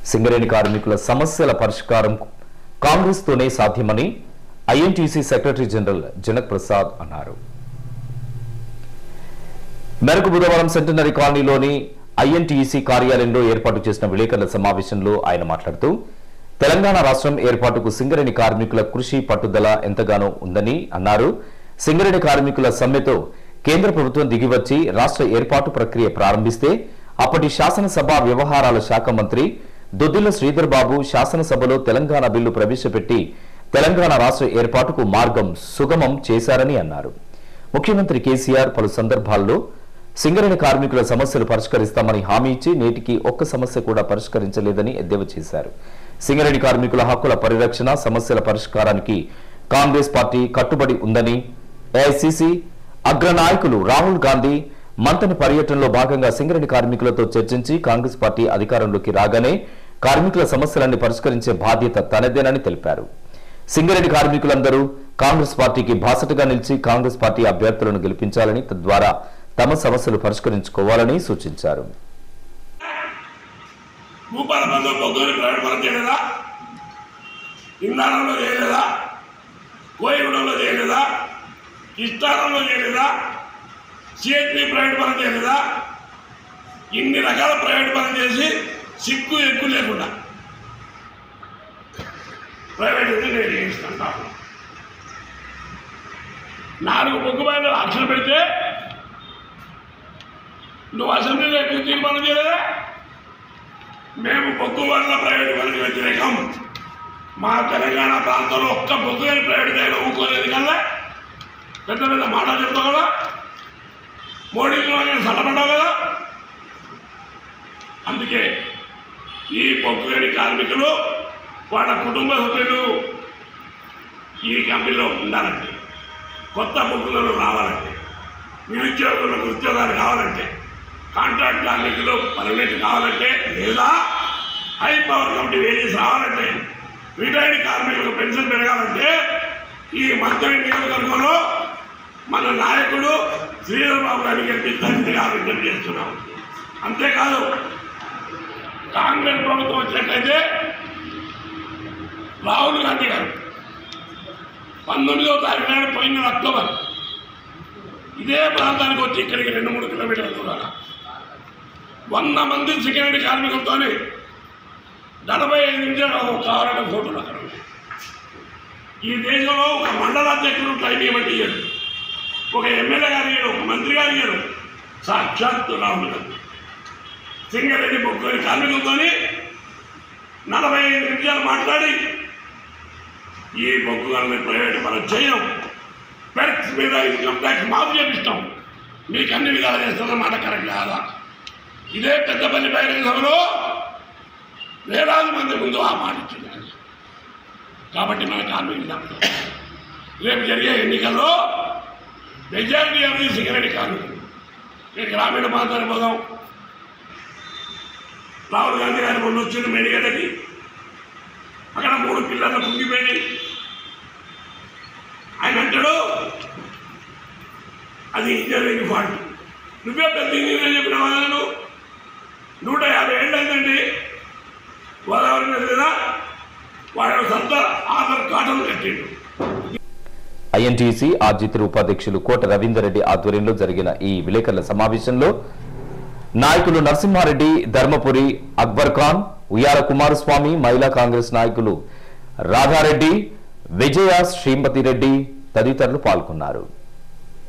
సింగరేణి కార్మికుల సమస్యల పరిష్కారం కాంగ్రెస్తోనే సాధ్యమని INTUC secretary general Janak Prasad అన్నారు మేరకు బుధవారం సెంటనరీ కాలనీలోని ఐఎన్టీఈసీ కార్యాలయంలో ఏర్పాటు చేసిన విలేకరుల సమావేశంలో ఆయన మాట్లాడుతూ తెలంగాణ రాష్ట్రం ఏర్పాటుకు సింగరేణి కార్మికుల కృషి పట్టుదల ఎంతగానో ఉందని అన్నారు సింగరేణి కార్మికుల సమ్మెతో కేంద్ర ప్రభుత్వం దిగివచ్చి రాష్ట్ర ఏర్పాటు ప్రక్రియ ప్రారంభిస్తే అప్పటి శాసనసభ వ్యవహారాల శాఖ మంత్రి దొద్దిల శ్రీధర్ బాబు శాసనసభలో తెలంగాణ బిల్లు ప్రవేశపెట్టి తెలంగాణ రాష్ట్ర ఏర్పాటుకు మార్గం సుగమం చేశారని అన్నారు ముఖ్యమంత్రి కేసీఆర్ పలు సందర్భాల్లో సింగరేణి కార్మికుల సమస్యలు పరిష్కరిస్తామని హామీ ఇచ్చి నేటికి ఒక్క సమస్య కూడా పరిష్కరించలేదని ఎద్దేవా చేశారు సింగరేణి కార్మికుల హక్కుల పరిరక్షణ సమస్యల పరిష్కారానికి కాంగ్రెస్ పార్టీ కట్టుబడి ఉందని ఏఐసిసి అగ్రనాయకులు రాహుల్ గాంధీ మంతని పర్యటనలో భాగంగా సింగరేణి కార్మికులతో చర్చించి కాంగ్రెస్ పార్టీ అధికారంలోకి రాగానే కార్మికుల సమస్యలన్నీ పరిష్కరించే బాధ్యత తనదేనని తెలిపారు సింగరేణి కార్మికులందరూ కాంగ్రెస్ పార్టీకి బాసటగా నిలిచి కాంగ్రెస్ పార్టీ అభ్యర్థులను గెలిపించాలని తద్వారా తమ సమస్యలు పరిష్కరించుకోవాలని సూచించారు భూపాల బంధం పొద్దుని ప్రైవేట్ పరం చేయలేదా ఇందానంలో చేయలేదా కోయగూడెంలో చేయలేదా ఇష్టారంలో చేయలేదా సిహెచ్పి ప్రైవేట్ పరం చేయలేదా ఇన్ని రకాల ప్రైవేట్ పరం చేసి సిగ్గు ఎక్కువ లేకుండా ప్రైవేట్ అయితే నేను చేస్తాను నాకు నాలుగు బొగ్గు పైన ఆక్షన్ పెడితే నువ్వు అసెంబ్లీలో ఎక్కువ తీర్మానం చేయలేదా మేము బొగ్గు వల్ల ప్రైవేట్ వాళ్ళకి వ్యతిరేకం మా తెలంగాణ ప్రాంతంలో ఒక్క బొగ్గు అని ప్రైవేట్ దగ్గర ఊరుకోలేదు కల్లా పెద్ద పెద్ద మాటలు చెప్తావు కదా మోడీతో సలపడ్డావు కదా అందుకే ఈ బొగ్గు గని కార్మికులు వాళ్ళ కుటుంబ సభ్యులు ఈ కంపెనీలో ఉండాలంటే కొత్త బొగ్గులలో రావాలంటే నిరుద్యోగులకు ఉద్యోగాలు కావాలంటే కాంట్రాక్ట్ కార్మికులు పర్మనెంట్ కావాలంటే లేదా హై పవర్ కమిటీ వేజెస్ రావాలంటే రిటైర్డ్ కార్మికులకు పెన్షన్ పెరగాలంటే ఈ మంత్రి నియోజకవర్గంలో మన నాయకుడు శ్రీధర్ బాబు గారిని గెలిపించాలని ఆలోచన చేస్తున్నాం అంతేకాదు కాంగ్రెస్ ప్రభుత్వం వచ్చినట్లయితే రాహుల్ గాంధీ గారు పంతొమ్మిదవ తారీఖు నాడు పోయిన అక్టోబర్ ఇదే ప్రాంతానికి వచ్చి ఇక్కడికి రెండు మూడు కిలోమీటర్ల దూరాన వంద మంది సెక్యూరిటీ కార్మికులతో నలభై ఐదు నిమిషాలు కావాలంటే ఫోటోలు అక్కడ ఉన్నాయి. ఈ దేశంలో ఒక మండల అధ్యక్షుడు టైం ఇవ్వమంటే ఇయ్యడు ఒక ఎమ్మెల్యే గారు ఇయ్యడు ఒక మంత్రి గారు ఇయ్యడు సాక్షాత్తు రాహుల్ గాంధీ సింగరెడ్డి ముగ్గురు కార్మికులతో నలభై ఐదు నిమిషాలు మాట్లాడి ఈ బొగ్గు గారిని ప్రైవేట్ మనం చేయం పెర్క్స్ మీద ఇన్కమ్ ట్యాక్స్ మాఫ్ చేపిస్తాం మీకు అన్ని విధాలు చేస్తున్న మాట కరెక్ట్ కాదా ఇదే పెద్దపల్లి బహిరంగ సభలో వేలాది మంది ముందు ఆ మాట ఇచ్చింది ఆయన. కాబట్టి మన కార్మికులు నమ్ముతాం రేపు జరిగే ఎన్నికల్లో మెజారిటీ ఆఫ్ ది సిగరెట్ కార్మికులు నేను గ్రామీణ ప్రాంతానికి పోదాం రాహుల్ గాంధీ గారి మొన్న వచ్చింది మేడిగడ్డకి అక్కడ మూడు పిల్లలు కుంగిపోయినాయి ఆయన అంటాడు అది ఇంజనీరింగ్ ఫాల్ట్ నువ్వే పెద్ద ఇంజనీర్ చెప్పిన వాళ్ళను నూట యాభై ఏళ్ళు అయిందండి గోదావరి మీద మీద వాడు సొంత ఆధార్ కార్డులు కట్టిండు ఐఎన్టీసీ ఆర్జితులు ఉపాధ్యక్షులు కోట రవీందర్ రెడ్డి ఆధ్వర్యంలో జరిగిన ఈ విలేకరుల సమావేశంలో నాయకులు నరసింహారెడ్డి ధర్మపురి అక్బర్ ఖాన్ ఉయ్యాల కుమారస్వామి మహిళా కాంగ్రెస్ నాయకులు రాధారెడ్డి విజయ శ్రీమతి రెడ్డి తదితరులు పాల్గొన్నారు